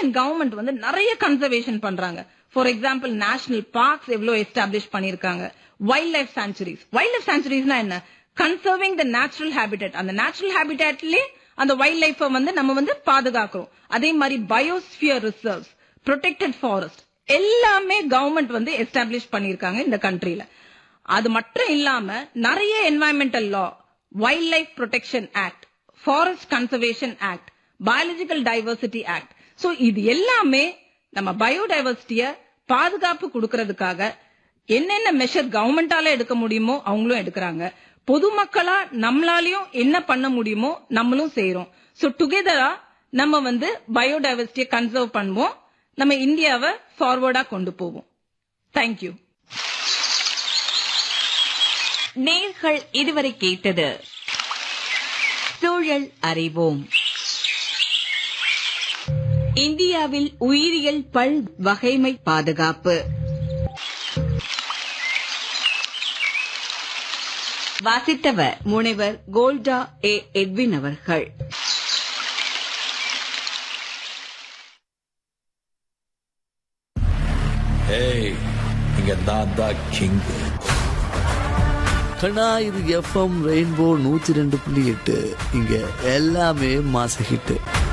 Indian government வந்து நிறைய conservation பண்றாங்க ஃபார் எக்ஸாம்பிள் நேஷனல் பார்க்ஸ் எவ்வளவு எஸ்டாப்ளிஷ் பண்ணிருக்காங்க wildlife sanctuaries wildlife சான்ச்சுரிஸ்னா என்ன கன்சர்விங் த நேச்சுரல் ஹேபிடேட் அந்த நேச்சுரல் ஹேபிடேட்லயே அந்த வைல்ட் லைஃப் வந்து நம்ம வந்து பாதுகாக்கிறோம் அதே மாதிரி பயோஸ்பியர் ரிசர்வ்ஸ் ப்ரொடெக்டட் ஃபாரஸ்ட் எல்லாமே கவர்மெண்ட் வந்து எஸ்டாப்ளிஷ் பண்ணிருக்காங்க இந்த கண்ட்ரில அது மட்டும் இல்லாம நிறைய environmental law wildlife protection act forest conservation act biological diversity act so இது எல்லாமே நம்ம பயோடைவர்சிட்டிய பாதுகாப்பு கொடுக்கறதுக்காக என்னென்ன மெஷர் கவர்மெண்டால எடுக்க முடியுமோ அவங்களும் எடுக்கிறாங்க பொதுமக்களா நம்மளாலையும் என்ன பண்ண முடியுமோ நம்மளும் செய்யறோம் சோ டுகெதரா நம்ம வந்து பயோடைவர்சிட்டியை கன்சர்வ் பண்ணுவோம் நம்ம இந்தியாவை ஃபார்வர்டா கொண்டு போவோம் தேங்க்யூ நேர்கள் இதுவரை கேட்டது சூழல் அறிவோம் இந்தியாவில் உயிரியல் பல் வகைமை பாதுகாப்பு வாசித்தவர் முனைவர் கோல்டா ஏ எட்வின் அவர்கள் ஏய் இங்க நான் தான் கிங் கண்ணா இது எஃப்எம் ரெயின்போ நூத்தி ரெண்டு புள்ளி எட்டு இங்க எல்லாமே மாச ஹிட்டு